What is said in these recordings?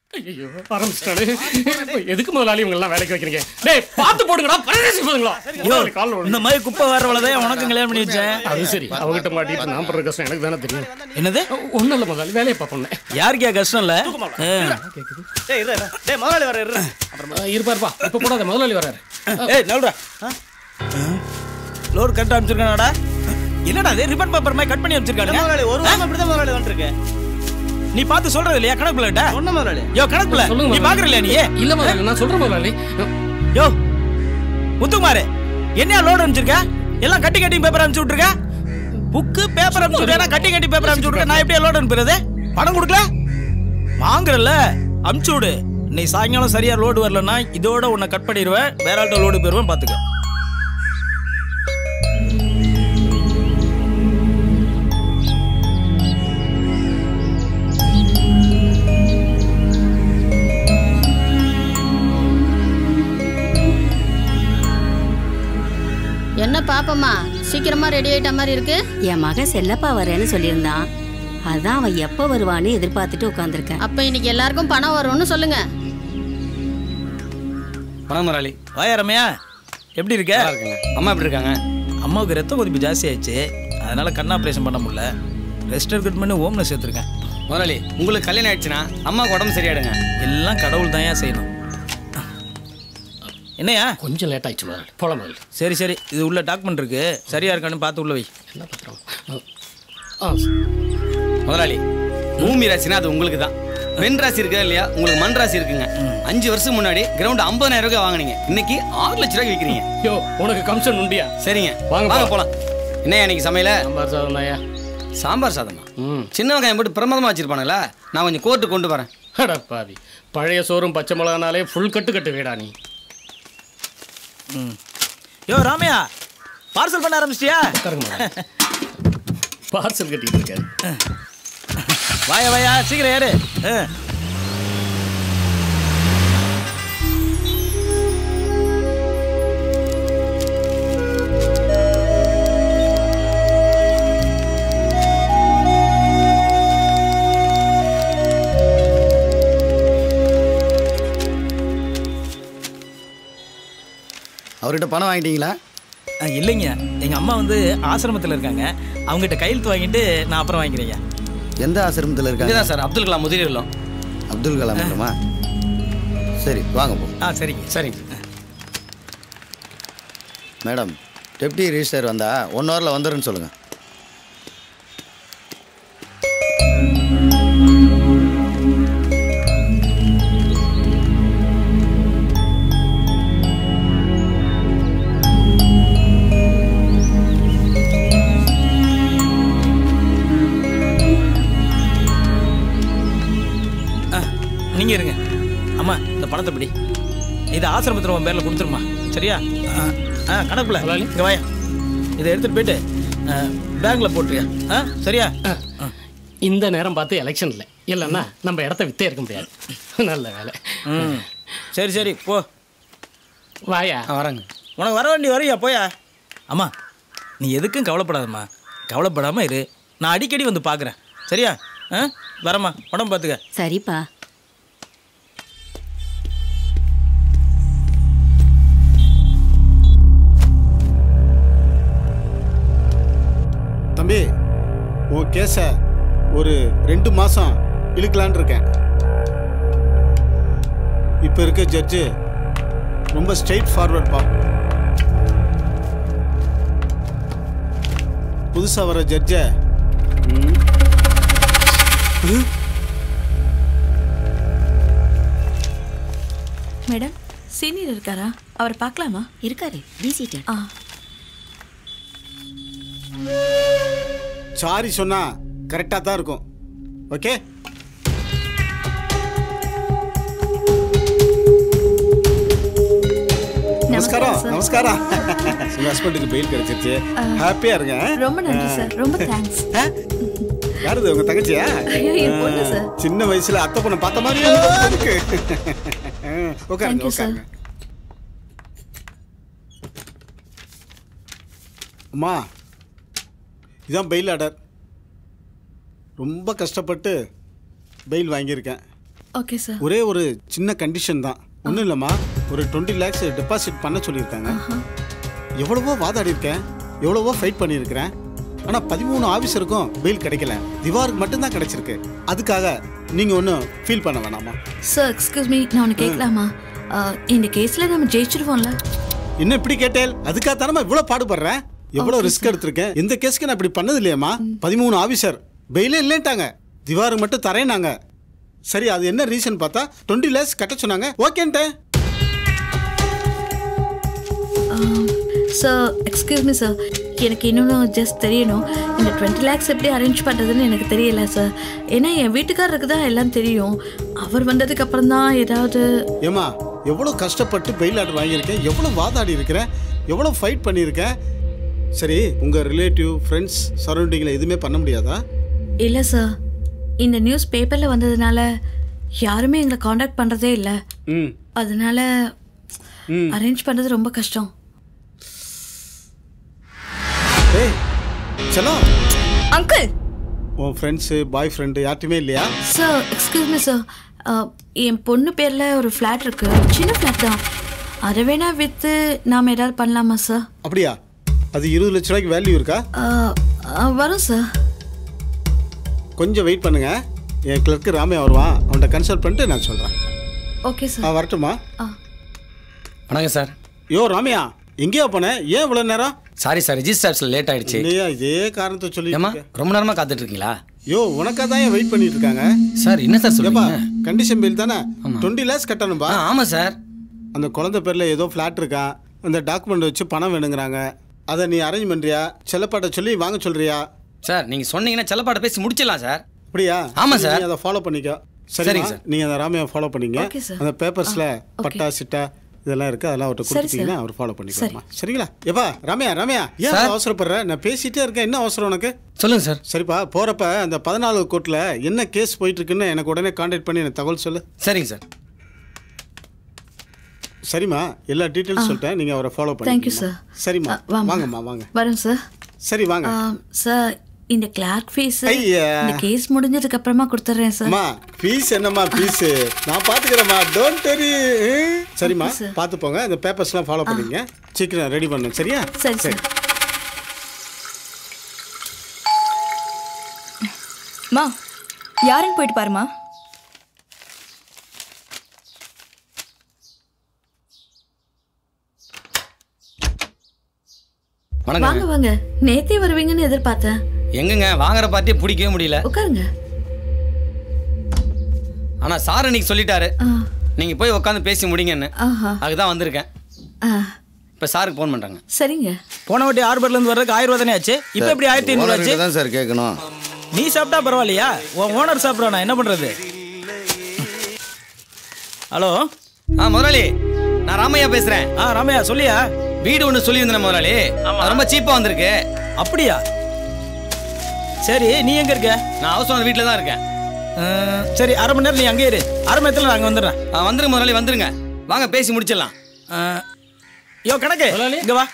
ஐயோ ஆரம்பிச்சிட்டாரு எதுக்கு முதலாளி இவங்க எல்லாம் வேலைக்கு வைக்கிறீங்க டேய் பார்த்து போடுங்கடா பரதேசி போதுங்களா முதலாளி கால்ல விழுந்து. இந்த மாதிரி குப்பை வர்றவளதான் உனக்கு கல்யாணம் பண்ணி வச்சேன் அது சரி அவகிட்ட மாட்டிட்டு நான் படுற கஷ்டம் எனக்கு தானே தெரியும் என்னது ஒன்றும் இல்லை முதலாளி வேலையை பார்ப்போம் யாருக்கே கஷ்டம் இல்ல ஆ. டேய் இரு இரு. டேய் முதலாளி வர இரு இருப்பாருப்பா இப்போ போடாத முதலாளி வராரு ஏய் நல்றா லோர் கட் அனுப்பிச்சிருக்கானடா என்னடா இது ரிப்பன் பேப்பர் மாதிரி கட் பண்ணி முதலாளி அனுப்பிச்சிருக்காங்க ஒரு வாரம் இப்படிதான் முதலாளி வந்துருக்கு நீ பார்த்து சொல்றது இல்லையா கணக்கு பிள்ளை சொன்ன முதலாளி யோ கணக்கு பிள்ளை சொல்லுங்க நீ முதலாளி. பாக்குற இல்லையா நீ இல்ல முதலாளி நான் சொல்றேன் முதலாளி யோ முத்துக்குமாரு என்ன லோடு அனுப்பிச்சிருக்க எல்லாம் கட்டி கட்டி பேப்பர் அனுப்பிச்சு விட்டுருக்க புக்கு பேப்பர் அனுப்பிச்சு விட்டுருக்க கட்டி கட்டி பேப்பர் அனுப்பிச்சு விட்டுருக்க நான் எப்படி லோடு அனுப்புறது பணம் கொடுக்கல வாங்குறல்ல அனுப்பிச்சு விடு நீ சாயங்காலம் சரியா லோடு வரலன்னா இதோட உன்னை கட் பண்ணிடுவேன் வேற ஆள்கிட்ட லோடு போயிருவேன் பாத்துக்க என்ன பாப்பம்மா சீக்கிரமா ரெடி ஆயிட்ட மாதிரி இருக்கு என் மகன் செல்லப்பா வரேன்னு சொல்லியிருந்தான் அதான் அவன் எப்போ வருவான்னு எதிர்பார்த்துட்டு உட்காந்துருக்கேன் அப்ப இன்னைக்கு எல்லாருக்கும் பணம் வரும்னு சொல்லுங்க பணம் முதலாளி வாயா ரம்யா எப்படி இருக்க நல்லா இருக்குங்க அம்மா எப்படி இருக்காங்க அம்மாவுக்கு ரத்த கொதிப்பு ஜாஸ்தி ஆயிடுச்சு அதனால கண் ஆப்ரேஷன் பண்ண முடியல ரெஸ்ட் எடுக்கட் பண்ணி ஓம்ல சேர்த்துருக்கேன் முதலாளி உங்களுக்கு கல்யாணம் ஆயிடுச்சுன்னா அம்மாவுக்கு உடம்பு சரியாயிடுங்க எல்லாம் கடவுள் தான் ஏன் செய்யணும் என்னையா கொஞ்சம் லேட் ஆயிடுச்சு முதலாளி போலாம் முதலாளி சரி சரி இது உள்ள டாக்குமெண்ட் இருக்கு சரியா இருக்கான்னு பார்த்து உள்ள வை என்ன பத்திரம் ஆ முதலாளி பூமி ராசினா அது உங்களுக்கு தான் பெண் ராசி இருக்கா இல்லையா உங்களுக்கு மண் ராசி இருக்குங்க அஞ்சு வருஷம் முன்னாடி கிரவுண்ட் ஐம்பதாயிரம் ரூபாய் வாங்குனீங்க இன்னைக்கு ஆறு லட்ச ரூபாய்க்கு விற்கிறீங்க யோ உனக்கு கமிஷன் உண்டியா சரிங்க வாங்க, வாங்க போலாம். போலாம் என்ன இன்னைக்கு சமையல சாம்பார் சாதம் தாயா சாம்பார் சாதமா ம் சின்ன வெங்காயம் போட்டு பிரமாதமா வச்சிருப்பானுங்களா நான் கொஞ்சம் கோர்ட்டு கொண்டு வரேன் அட பாவி பழைய சோறும் பச்சை மிளகானாலே ஃபுல் கட்டு கட்டு வீடா நீ ம். யோ ராமையா பார்சல் பண்ண ஆரம்பிச்சிட்டியா உட்காருங்க பார்சல் கட்டிட்டு இருக்காரு வாயா வாயா சீக்கிரம் ஏறு ஆ. அவர்கிட்ட பணம் வாங்கிட்டீங்களா ஆ, இல்லைங்க எங்க அம்மா வந்து ஆசிரமத்தில் இருக்காங்க அவங்ககிட்ட கையெழுத்து வாங்கிட்டு நான் அப்புறம் வாங்கிக்கிறேங்க எந்த ஆசிரமத்தில் இருக்காங்க இதுதான் சார் அப்துல் கலாம் முதிர் இல்லம் அப்துல் கலாம் இல்லமா சரி வாங்க போ ஆ சரிங்க சரிங்க மேடம் டெப்டி ரிஜிஸ்டர் வந்தா ஒன் ஹவரில் வந்துடுன்னு சொல்லுங்கள் ஆ நீங்க இருங்க அம்மா இந்த பணத்தை பிடி இது ஆசிரமத்தில் உன் பேரில் கொடுத்துருமா சரியா ஆ, ஆ கணக்குல இங்கே வாயா இதை எடுத்துட்டு போயிட்டு பேங்க்ல போட்டுறியா ஆ சரியா இந்த நேரம் பார்த்து எலெக்ஷன் இல்லை இல்லைன்னா நம்ம இடத்த வித்தே இருக்க முடியாது நல்ல வேலை ம் சரி சரி போ வாயா ஆ வரேங்க உனக்கு வர வேண்டி வரையா போயா அம்மா நீ எதுக்கும் கவலைப்படாதம்மா கவலைப்படாமல் இரு நான் அடிக்கடி வந்து பார்க்குறேன் சரியா ஆ வரம்மா உடம்பு பார்த்துக்க சரிப்பா தம்பி உன் கேஸை ஒரு ரெண்டு மாதம் இழுக்கலான்னு இருக்கேன் இப்போ இருக்க ஜட்ஜு ரொம்ப ஸ்ட்ரெயிட் ஃபார்வர்ட்ப்பா புதுசாக வர ஜட்ஜை மேடம் சீனியர் இருக்காரா அவர் பார்க்கலாமா இருக்காரு பிசிட்டு ஆ சாரி சொன்னா கரெக்டாக தான் இருக்கும் ஓகே நமஸ்காரம் நமஸ்காரம் உங்க ஹஸ்பண்டுக்கு பெயில் கிடைச்சிருச்சு ஹாப்பியா இருங்க ரொம்ப நன்றி சார் ரொம்ப தேங்க்ஸ் ஆ? யாரு இது உங்க தங்கச்சியா ஐயோ, என் பொண்ணு சார். சின்ன வயசுல அத்தை பொண்ணை பார்த்த மாதிரியே இருக்கு உட்காருங்க Thank you, sir. உட்காருங்க அம்மா இதான் பெயில் ஆர்டர் ரொம்ப கஷ்டப்பட்டு பெயில் வாங்கியிருக்கேன் ஓகே சார் ஒரே ஒரு சின்ன கண்டிஷன் தான் ஒன்றும் இல்லைம்மா ஒரு டுவெண்ட்டி லேக்ஸ் டெபாசிட் பண்ண சொல்லியிருக்காங்க எவ்வளவோ வாதாடி இருக்கேன் எவ்வளவோ ஃபைட் பண்ணியிருக்கிறேன் ஆனால் பதிமூணு ஆஃபீஸருக்கும் பெயில் கிடைக்கல திவாருக்கு மட்டும்தான் கிடைச்சிருக்கு அதுக்காக நீங்கள் ஒன்றும் ஃபீல் பண்ண வேணாமா சார் எக்ஸ்கியூஸ் மீ நான் ஒன்று கேட்கலாமா அஹ், இந்த கேஸில் நம்ம ஜெயிச்சிருவோம்ல என்ன இப்படி கேட்டேன் அதுக்காக தானே இவ்வளோ பாடுபடுறேன் எவ்வளோ ரிஸ்க் எடுத்திருக்கேன் இந்த கேஸ்க்கு நான் இப்படி பண்ணது இல்லையாம்மா பதிமூணு ஆஃபீஸர் பெயிலே இல்லைன்ட்டாங்க திவாருக்கு மட்டும் தரேனாங்க சரி அது என்ன ரீசன் பார்த்தா டுவெண்ட்டி லேக்ஸ் கட்ட சொன்னாங்க ஓகேன்ட்டேன் சார் எக்ஸ்கியூஸ் மீ சார் எனக்கு இன்னொன்று ஜஸ்ட் தெரியணும் இந்த டுவெண்ட்டி லேக்ஸ் எப்படி அரேஞ்ச் பண்ணுறதுன்னு எனக்கு தெரியல சார் ஏன்னா என் வீட்டுக்காரருக்கு தான் எல்லாம் தெரியும் அவர் வந்ததுக்கு அப்புறம் தான் ஏதாவது ஏமா எவ்வளோ கஷ்டப்பட்டு பெயில் ஆர்டர் வாங்கியிருக்கேன் எவ்வளோ வாதாடி இருக்கிறேன் எவ்வளோ ஃபைட் பண்ணியிருக்கேன் சரி உங்கள் ரிலேட்டிவ் ஃப்ரெண்ட்ஸ் சரௌண்டிங்கில் எதுவுமே பண்ண முடியாதா இல்லை சார் இந்த நியூஸ் பேப்பரில் வந்ததுனால யாருமே எங்களை காண்டாக்ட் பண்ணுறதே இல்லை ம் அதனால ம் அரேஞ்ச் பண்ணுறது ரொம்ப கஷ்டம் ஏய் செல்லம் அங்கிள் உன் ஃப்ரெண்ட்ஸு பாய் ஃப்ரெண்டு யார்ட்டுமே இல்லையா சார் எக்ஸ்கியூஸ் மீ சார் என் பொண்ணு பேரில் ஒரு ஃப்ளாட் இருக்கு சின்ன ஃப்ளாட் தான் அதை வேணா விற்று நாம் ஏதாவது பண்ணலாமா சார் அப்படியா அது இருபது லட்ச ரூபாய்க்கு வேல்யூ இருக்கா வரும் சார் கொஞ்சம் வெயிட் பண்ணுங்க என் கிளர்க்கு ராமையா வருவான் அவன்கிட்ட கன்சல்ட் பண்ணிட்டு நான் சொல்கிறேன் ஓகே ஆ சார் வரட்டுமா வணக்கம் சார் யோ ராமையா எங்கேயா போனேன் ஏன் இவ்வளோ நேரம் சாரி சார் ரிஜிஸ்டர்ஸில் லேட் ஆயிடுச்சு இல்லையா இதே காரணத்தை சொல்லி ஏமா ரொம்ப நேரமா காத்துட்டு இருக்கீங்களா யோ உனக்காக தான் ஏன் வெயிட் பண்ணிட்டு இருக்காங்க சார் என்ன சார் ஏப்பா சொல்லுங்க கண்டிஷன் பில் தானே டுவெண்ட்டி லேக்ஸ் கட்டணும்பா ஆ ஆமாம் சார் அந்த குழந்தை பேரில் ஏதோ ஃப்ளாட் இருக்கான் அந்த டாக்குமெண்ட் வச்சு பணம் வேணுங்கிறாங்க அதை நீ அரேஞ்ச் பண்ணுறியா செல்லப்பாட்ட சொல்லி வாங்க சொல்றியா சார் நீங்கள் சொன்னீங்கன்னா செல்லப்பாட்ட பேசி முடிச்சிடலாம் சார் அப்படியா ஆமா சரி, சார். நீ அதை ஃபாலோ பண்ணிக்கோ சரிங்க சரிங்க சார். நீங்க அந்த ராமையா ஃபாலோ பண்ணீங்க Okay, sir. அந்த பேப்பர்ஸ்ல okay. பட்டா சிட்டா இதெல்லாம் இருக்கு அதெல்லாம் அவர்கிட்ட சரி, கொடுத்தீங்கன்னா sir. அவர் ஃபாலோ பண்ணிக்கலாமா சரிங்களா ஏப்பா ராமையா ராமையா ஏன் சார். அவ்வளவு அவசரப்படுற நான் பேசிட்டே இருக்கேன் என்ன அவசரம் உனக்கு சொல்லுங்க சார் சரிப்பா போறப்ப அந்த பதினாலு கோர்ட்ல என்ன கேஸ் போயிட்டு இருக்குன்னு எனக்கு உடனே கான்டாக்ட் பண்ணி எனக்கு தகவல் சொல்லு சரிங்க சார் சரிம்மா எல்லா டீட்டெயில்ஸ் சொல்லிட்டேன் நீங்க அவரை ஃபாலோ Thank you, பண்ணி sir. சரிம்மா அ, வாம்மா. வாங்கம்மா வாங்க வரேன் சார் சரி வாங்க சார் இந்த கிளார்க் ஃபீஸ் ஐயா. இந்த கேஸ் முடிஞ்சதுக்கு அப்புறமா கொடுத்துட்றேன் சார் அம்மா ஃபீஸ் என்னம்மா ஃபீஸ் நான் பாத்துக்கிறேம்மா டோன்ட் டெரி சரிம்மா sir. பார்த்து போங்க இந்த பேப்பர்ஸ்லாம் ஃபாலோ பண்ணிங்க சீக்கிரம் ரெடி பண்ணுங்க சரியா சரி சார் மா யாருன்னு போயிட்டு பாருமா வாங்க வணக்கம் வாங்க நேத்தே வருவீங்கன்னு எதிர்பார்த்தேன் எங்கங்க வாங்குற பார்ட்டியை பிடிக்கவே முடியல உட்காருங்க ஆனா சார் இன்னைக்கு சொல்லிட்டாரு ஆ, நீங்க போய் உட்காந்து பேசி முடிங்கன்னு ஆஹா அதுதான் வந்திருக்கேன் ஆ, இப்போ சாருக்கு ஃபோன் பண்றாங்க சரிங்க போன வாட்டி ஹார்பர்ல இருந்து வர்றதுக்கு ஆயிரம் ரூபா தானே ஆச்சு இப்போ எப்படி ஆயிரத்தி ஐநூறு ஆச்சு தான் சார் கேட்கணும் நீ சாப்பிட்டா பரவாயில்லையா உன் ஓனர் சாப்பிட்றானா என்ன பண்றது ஹலோ ஆ முதலாளி நான் ராமையா பேசுறேன் ஆ ராமையா சொல்லியா வீடு ஒன்று சொல்லியிருந்தேன் முதலாளி அது ரொம்ப சீப்பா வந்திருக்கு அப்படியா சரி நீ எங்க இருக்க நான் ஹவுஸ் ஓனர் வீட்டில் தான் இருக்கேன் அஹ், சரி அரை மணி நேரம் நீ அங்கேயே இரு அரை மணி நேரத்தில் நாங்கள் வந்துடுறேன் ஆ, வந்துருங்க முதலாளி வந்துருங்க வாங்க பேசி முடிச்சிடலாம் அஹ், யோ கணக்கு இங்க வா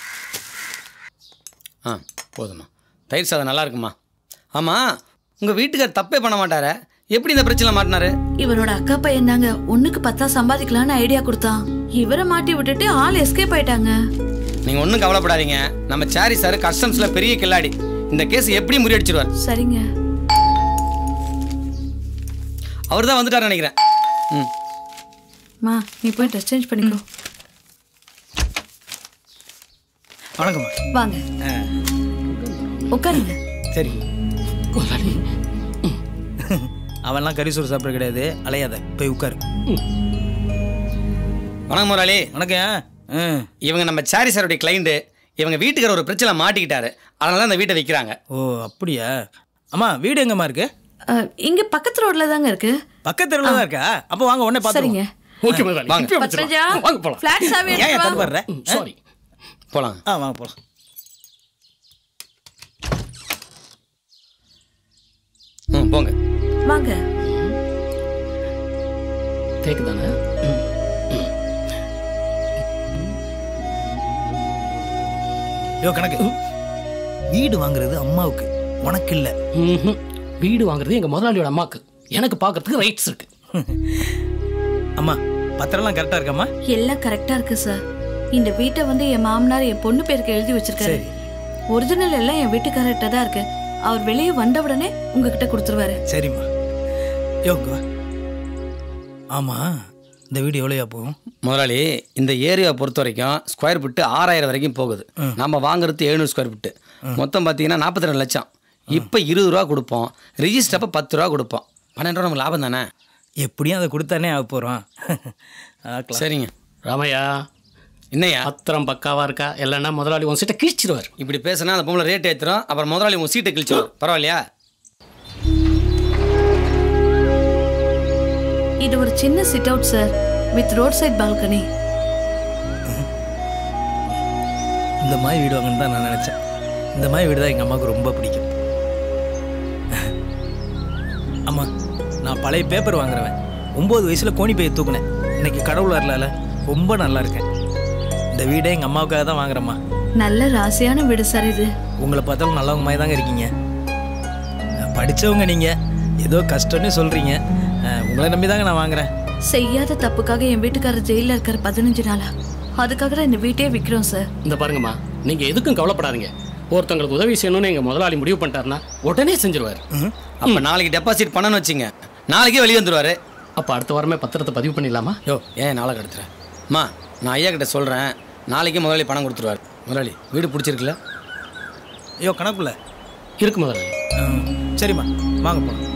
ஆ போதும்மா தயிர் சாதம் நல்லா இருக்குமா ஆமாம் உங்கள் வீட்டுக்கார் தப்பே பண்ண மாட்டாரே எப்படி இந்த பிரச்சனை மாட்டினாரு இவரோட அக்கா பையன் தாங்க ஒண்ணுக்கு பத்தா சம்பாதிக்கலாம்னு ஐடியா கொடுத்தான் இவரை மாட்டி விட்டுட்டு ஆள் எஸ்கேப் ஆயிட்டாங்க நீங்கள் ஒன்றும் கவலைப்படாதீங்க நம்ம சாரி சார் கஸ்டம்ஸில் பெரிய கில்லாடி இந்த கேஸ் எப்படி முறியடிச்சிருவார் சரிங்க அவர் தான் வந்துட்டார் நினைக்கிறேன் ம் மா நீ போய் ட்ரெஸ் சேஞ்ச் பண்ணிக்கோ வணக்கம்மா வாங்க உட்காருங்க சரி அவன்லாம் கறி சோறு சாப்பிட கிடையாது அலையாத போய் உட்காரு வணக்கம் முதலாளி வணக்கம் ம் இவங்க நம்ம சாரி சாருடைய கிளைண்ட்டு இவங்க வீட்டுக்கார ஒரு பிரச்சனை மாட்டிக்கிட்டாரு அதனால தான் இந்த வீட்டை விற்கிறாங்க ஓ அப்படியா அம்மா வீடு எங்கம்மா இருக்கு அஹ், இங்க பக்கத்து ரோட்ல தாங்க இருக்கு பக்கத்து தெருவில் தான் இருக்கா அப்போ வாங்க உடனே சரிங்க பார்த்துருங்க ஓகே முதலாளி வாங்க. இப்பவே பத்மஜா வச்சிடலாம். வாங்க போலாம் ஃபிளாட் சாவி ஏன் எடுத்து தப்பு வா. வர்ற சாரி போகலாம் ஆ வாங்க போகலாம் ம் போங்க வாங்க தேக்கு தானே யோ கணக்கு வீடு வாங்குறது அம்மாவுக்கு உனக்கு இல்லை ம்ஹும். வீடு வாங்குறது எங்க முதலாளியோட அம்மாக்கு எனக்கு பார்க்கறதுக்கு ரைட்ஸ் இருக்கு அம்மா பத்திரம்லாம் கரெக்டாக இருக்காம்மா எல்லாம் கரெக்டா இருக்கு சார் இந்த வீட்டை வந்து என் மாமனார் என் பொண்ணு பேருக்கு எழுதி வச்சிருக்காரு சரி. ஒரிஜினல் எல்லாம் என் வீட்டுக்காரர்கிட்ட தான் இருக்கு அவர் வெளியே வந்த உடனே உங்ககிட்ட கொடுத்துருவாரு சரிம்மா யோங்க ஆமா இந்த வீடு எவ்வளோயா போகும் முதலாளி இந்த ஏரியாவை பொறுத்த வரைக்கும் ஸ்கொயர் ஃபீட்டு ஆறாயிரம் வரைக்கும் போகுது நம்ம வாங்குறது எழுநூறு ஸ்கொயர் ஃபீட்டு மொத்தம் பார்த்தீங்கன்னா நாற்பத்தி ரெண்டு லட்சம் இப்போ இருபது ரூபா கொடுப்போம் ரிஜிஸ்டர் அப்போ பத்து ரூபா கொடுப்போம் பன்னெண்டு ரூபா நமக்கு லாபம் தானே எப்படியும் அதை கொடுத்தானே ஆக போகிறோம் சரிங்க ராமையா என்னையா பத்திரம் பக்காவா இருக்கா இல்லைன்னா முதலாளி உன் சீட்டை கிழிச்சிருவார் இப்படி பேசுனா அந்த பொம்பளை ரேட் ஏற்றுறோம் அப்புறம் முதலாளி உங்கள் சீட்டை கிழிச்சிடும் பரவாயில்லையா இது ஒரு சின்ன sit out sir with road side balcony இந்த மாதிரி வீடு வாங்கன்னு தான் நான் நினச்சேன் இந்த மாதிரி வீடு தான் எங்கள் அம்மாவுக்கு ரொம்ப பிடிக்கும் அம்மா நான் பழைய பேப்பர் வாங்குறவன் ஒம்பது வயசில் கோணி பையை தூக்குனேன் இன்னைக்கு கடவுள் வரலால ரொம்ப நல்லா இருக்கேன் இந்த வீடே எங்கள் அம்மாவுக்காக தான் வாங்குறேம்மா நல்ல ராசியான வீடு சார் இது உங்களை பார்த்தாலும் நல்லவங்க மாதிரி தாங்க இருக்கீங்க படித்தவங்க நீங்கள் ஏதோ கஷ்டம்னு சொல்கிறீங்க உங்களை நம்பி தாங்க நான் வாங்குறேன் செய்யாத தப்புக்காக என் வீட்டுக்காரர் ஜெயில இருக்காரு பதினஞ்சு நாளா அதுக்காக தான் இந்த வீட்டையே விற்கிறோம் சார் இந்த பாருங்கம்மா நீங்க எதுக்கும் கவலைப்படாதீங்க ஒருத்தங்களுக்கு உதவி செய்யணும்னு எங்க முதலாளி முடிவு பண்ணிட்டாருன்னா உடனே செஞ்சிருவாரு அப்போ நாளைக்கு டெபாசிட் பண்ணணும்னு வச்சுங்க நாளைக்கே வெளியே வந்துருவாரு அப்ப அடுத்த வாரமே பத்திரத்தை பதிவு பண்ணிடலாமா யோ ஏன் நாளை கடத்துறேன் அம்மா நான் ஐயா கிட்ட சொல்கிறேன் நாளைக்கே முதலாளி பணம் கொடுத்துருவாரு முதலாளி வீடு பிடிச்சிருக்குல்ல ஐயோ கணக்குள்ள இருக்கு முதலாளி சரிம்மா வாங்க போகலாம்